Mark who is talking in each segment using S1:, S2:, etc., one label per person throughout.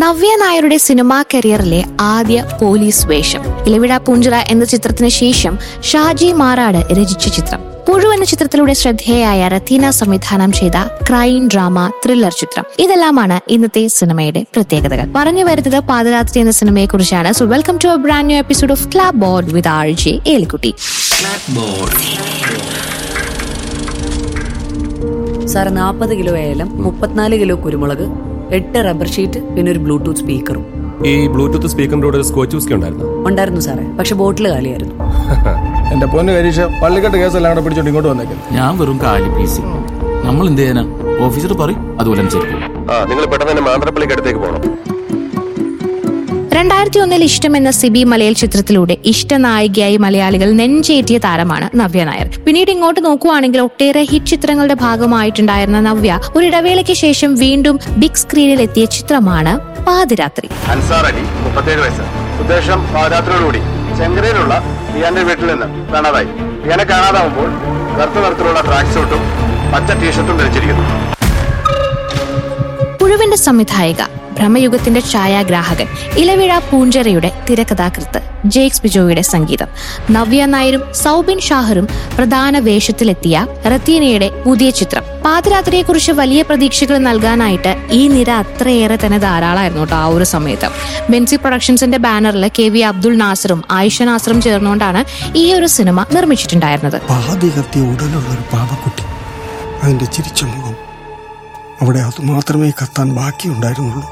S1: നവ്യ നായരുടെ സിനിമാ കരിയറിലെ ആദ്യ പോലീസ് വേഷം ഇലവിഴ പൂഞ്ചിറ എന്ന ചിത്രത്തിന് ശേഷം ഷാജി മാറാട് രചിച്ച ചിത്രം പുഴു എന്ന ചിത്രത്തിലൂടെ ശ്രദ്ധേയായ റത്തീന സംവിധാനം ചെയ്ത ക്രൈം ഡ്രാമ ത്രില്ലർ ചിത്രം ഇതെല്ലാമാണ് ഇന്നത്തെ സിനിമയുടെ പ്രത്യേകതകൾ പറഞ്ഞു വരുന്നത് പാതരാത്രി എന്ന സിനിമയെ കുറിച്ചാണ് so welcome to a brand new episode of clap board with R J Elikutty
S2: sir നാൽപ്പത് കിലോ ഏലം മുപ്പത്തിനാല് കിലോ കുരുമുളക് എട്ട് റബ്ബർ ഷീറ്റ് പിന്നെ ഒരു ബ്ലൂടൂത്ത് സ്പീക്കറും
S3: ഈ ബ്ലൂടൂത്ത് സ്പീക്കറിന്റെ കൂടെ ഒരു സ്കോച്ച് വിസ്കി ഉണ്ടായിരുന്നു
S2: ഉണ്ടായിരുന്നു സാറേ പക്ഷെ ബോട്ടിൽ കാലിയായിരുന്നു
S4: എന്റെ പൊന്ന് കരീഷ പള്ളിക്കെട്ട് കേസെല്ലാം കൂടെ പിടിച്ചോണ്ട് ഇങ്ങോട്ട് വന്നേക്കുന്നു
S5: ഞാൻ വെറും കാലി പീസ് നമ്മൾ എന്ത് ചെയ്യാനാ ഓഫീസർ പറയും അതുപോലെ അനുസരിക്കും
S3: ആ നിങ്ങൾ പെട്ടെന്ന് തന്നെ മാന്ത്രപ്പള്ളിക്ക് അടുത്തേക്ക് പോകണം
S1: രണ്ടായിരത്തി ഒന്നിൽ ഇഷ്ടം എന്ന സിബി മലയാൾ ചിത്രത്തിലൂടെ ഇഷ്ടനായികയായി മലയാളികൾ നെഞ്ചേറ്റിയ താരമാണ് നവ്യ നായർ പിന്നീട് ഇങ്ങോട്ട് നോക്കുവാണെങ്കിൽ ഒട്ടേറെ ഹിറ്റ് ചിത്രങ്ങളുടെ ഭാഗമായിട്ടുണ്ടായിരുന്ന നവ്യ ഒരു ഇടവേളയ്ക്ക് ശേഷം വീണ്ടും ബിഗ് സ്ക്രീനിൽ എത്തിയ ചിത്രമാണ് പാതിരാത്രി
S6: അൻസാർ അലി മുപ്പത്തേഴ് വയസ്സ് ഉദ്ദേശം പാദയാത്രയോടുകൂടി ചെങ്കരയിലുള്ള റിയാന്റെ വീട്ടിൽ നിന്ന് കാണാതായി റിയാനെ കാണാതാവുമ്പോൾ കറുത്ത നിറത്തിലുള്ള ട്രാക്ക് സൂട്ടും പച്ച ടീഷർട്ടും ധരിച്ചിരിക്കുന്നു
S1: പുഴുവിന്റെ സംവിധായിക ഭ്രമയുഗത്തിന്റെ ഛായാഗ്രാഹകൻ ഇലവിഴ പൂഞ്ചെറയുടെ തിരക്കഥാകൃത്ത് ജെയ്ക്സ് ബിജോയുടെ സംഗീതം നവ്യ നായരും സൗബിൻ ഷാഹറും പ്രധാന വേഷത്തിലെത്തിയ റത്തീനയുടെ പുതിയ ചിത്രം പാതിരാത്രിയെക്കുറിച്ച് വലിയ പ്രതീക്ഷകൾ നൽകാനായിട്ട് ഈ നിര അത്രയേറെ തന്നെ ധാരാളമായിരുന്നു കേട്ടോ ആ ഒരു സമയത്ത് ബെൻസി പ്രൊഡക്ഷൻസിന്റെ ബാനറിൽ കെ വി അബ്ദുൾ നാസറും ആയിഷ നാസറും ചേർന്നുകൊണ്ടാണ് ഈ ഒരു സിനിമ നിർമ്മിച്ചിട്ടുണ്ടായിരുന്നത്
S7: പാതി കത്തിയ ഉടലുള്ള ഒരു പാവക്കുട്ടി അതിന്റെ ചിരിച്ച മുഖം അവിടെ അത് മാത്രമേ കത്താൻ ബാക്കിയുണ്ടായിരുന്നുള്ളൂ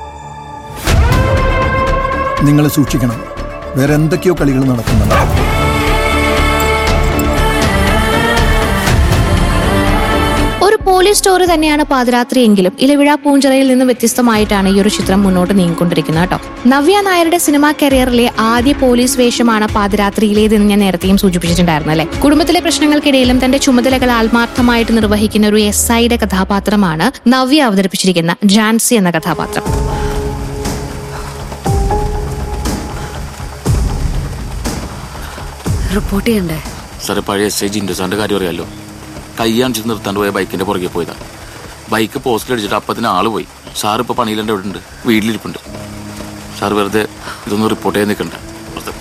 S8: നിങ്ങൾ സൂക്ഷിക്കണം വേറെ എന്തൊക്കെയോ കളികൾ നടക്കുന്നുണ്ട്
S1: ഒരു പോലീസ് സ്റ്റോറി തന്നെയാണ് പാതിരാത്രി എങ്കിലും ഇലവിഴ പൂഞ്ചിറയിൽ നിന്ന് വ്യത്യസ്തമായിട്ടാണ് ഈ ഒരു ചിത്രം മുന്നോട്ട് നീങ്ങിക്കൊണ്ടിരിക്കുന്നത് കേട്ടോ നവ്യ നായരുടെ സിനിമാ കരിയറിലെ ആദ്യ പോലീസ് വേഷമാണ് പാതിരാത്രിയിലേതെന്ന് ഞാൻ നേരത്തെയും സൂചിപ്പിച്ചിട്ടുണ്ടായിരുന്നു അല്ലെ കുടുംബത്തിലെ പ്രശ്നങ്ങൾക്കിടയിലും തന്റെ ചുമതലകൾ ആത്മാർത്ഥമായിട്ട് നിർവഹിക്കുന്ന ഒരു എസ് ഐയുടെ കഥാപാത്രമാണ് നവ്യ അവതരിപ്പിച്ചിരിക്കുന്ന ജാൻസി എന്ന കഥാപാത്രം
S2: റിപ്പോർട്ട് ചെയ്യണ്ടേ
S5: സാറെ പഴയ എസ് ഐ ജിൻഡു സാറിന്റെ കാര്യം അറിയാലോ കയ്യാണിച്ച് നിർത്താണ്ട് പോയ ബൈക്കിന്റെ പുറകെ പോയതാ ബൈക്ക് പോസ്റ്റിൽ അടിച്ചിട്ട് അപ്പത്തിന് ആള് പോയി സാർ ഇപ്പൊ പണിയിലെന്റെ ഇവിടെ ഉണ്ട് വീട്ടിലിരിപ്പുണ്ട് സാർ വെറുതെ ഇതൊന്നും റിപ്പോർട്ട് ചെയ്യാൻ നിൽക്കണ്ട വെറുതെ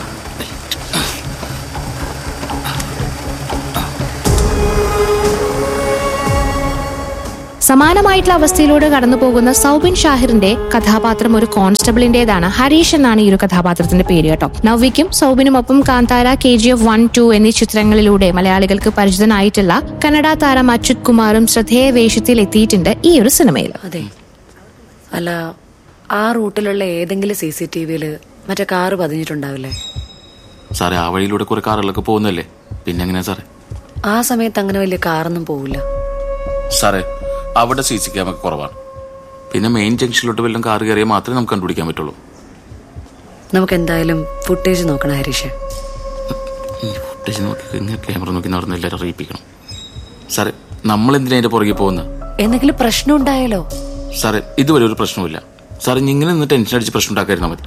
S1: സമാനമായിട്ടുള്ള അവസ്ഥയിലൂടെ കടന്നു പോകുന്ന സൗബിൻ ഷാഹിറിന്റെ കഥാപാത്രം ഒരു കോൺസ്റ്റബിളിന്റേതാണ് ഹരീഷ് എന്നാണ് ഈ ഒരു കഥാപാത്രത്തിന്റെ പേര് കേട്ടോ നവ്യയ്ക്കും സൗബിനുമൊപ്പം Kantara K G F one two എന്നീ ചിത്രങ്ങളിലൂടെ മലയാളികൾക്ക് പരിചിതനായിട്ടുള്ള കന്നഡ താരം അച്യുത് കുമാറും ശ്രദ്ധേയ വേഷത്തിൽ എത്തിയിട്ടുണ്ട് ഈ ഒരു സിനിമയിൽ
S2: അതെ അല്ല ആ റൂട്ടിലുള്ള ഏതെങ്കിലും സി സി ടി വിയിൽ മറ്റേ കാറ് പതിഞ്ഞിട്ടുണ്ടാവില്ലേ
S5: സാറേ ആ വഴിയിലൂടെ കുറെ കാറുകളൊക്കെ പോകുന്നല്ലേ പിന്നെ എങ്ങനെയാ സാറേ
S2: ആ സമയത്ത് അങ്ങനെ വലിയ കാറൊന്നും പോവില്ല
S5: സാറേ അവിടെ സി സി ക്യാമറ കുറവാണ് പിന്നെ മെയിൻ ജംഗ്ഷനിലോട്ട് വല്ലതും കാർ കയറിയാൽ മാത്രമേ നമുക്ക് കണ്ടുപിടിക്കാൻ പറ്റുള്ളൂ
S2: നമുക്ക് എന്തായാലും ഫുട്ടേജ് നോക്കണം ഹരീഷ്
S5: ഈ ഫുട്ടേജ് നോക്കി ഇങ്ങനെ ക്യാമറ നോക്കി നടന്ന് എല്ലാവരും അറിയിപ്പിക്കണം സാറേ നമ്മൾ എന്തിനാ അതിന്റെ പുറകെ പോകുന്നത്
S2: എന്തെങ്കിലും പ്രശ്നം ഉണ്ടായാലോ
S5: സാറേ ഇതുവരെ ഒരു പ്രശ്നവുമില്ല സാറേ ഇങ്ങനെ നിന്ന് ടെൻഷൻ അടിച്ച് പ്രശ്നം ഉണ്ടാക്കാതിരുന്നാൽ മതി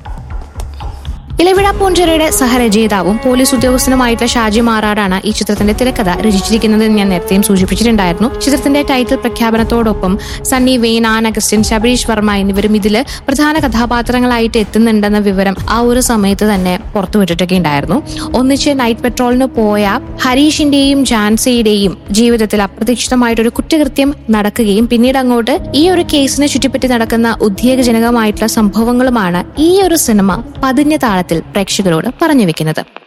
S1: ഇലവിഴ പൂഞ്ചിറയുടെ സഹരചയിതാവും പോലീസ് ഉദ്യോഗസ്ഥനുമായിട്ടുള്ള ഷാജി മാറാടാണ് ഈ ചിത്രത്തിന്റെ തിരക്കഥ രചിച്ചിരിക്കുന്നത് എന്ന് ഞാൻ നേരത്തെയും സൂചിപ്പിച്ചിട്ടുണ്ടായിരുന്നു ചിത്രത്തിന്റെ ടൈറ്റിൽ പ്രഖ്യാപനത്തോടൊപ്പം സണ്ണി വെയിൻ ആൻ അഗസ്റ്റിൻ ശബരീഷ് വർമ്മ എന്നിവരും ഇതിൽ പ്രധാന കഥാപാത്രങ്ങളായിട്ട് എത്തുന്നുണ്ടെന്ന വിവരം ആ ഒരു സമയത്ത് തന്നെ പുറത്തുവിട്ടിട്ടൊക്കെ ഉണ്ടായിരുന്നു ഒന്നിച്ച് നൈറ്റ് പെട്രോളിന് പോയ ഹരീഷിന്റെയും ജാൻസിയുടെയും ജീവിതത്തിൽ അപ്രതീക്ഷിതമായിട്ടൊരു കുറ്റകൃത്യം നടക്കുകയും പിന്നീട് അങ്ങോട്ട് ഈ ഒരു കേസിനെ ചുറ്റിപ്പറ്റി നടക്കുന്ന ഉദ്വേഗജനകമായിട്ടുള്ള സംഭവങ്ങളുമാണ് ഈ ഒരു സിനിമ പതിഞ്ഞ താളത്തിൽ പ്രേക്ഷകരോട് പറഞ്ഞു വെക്കുന്നത്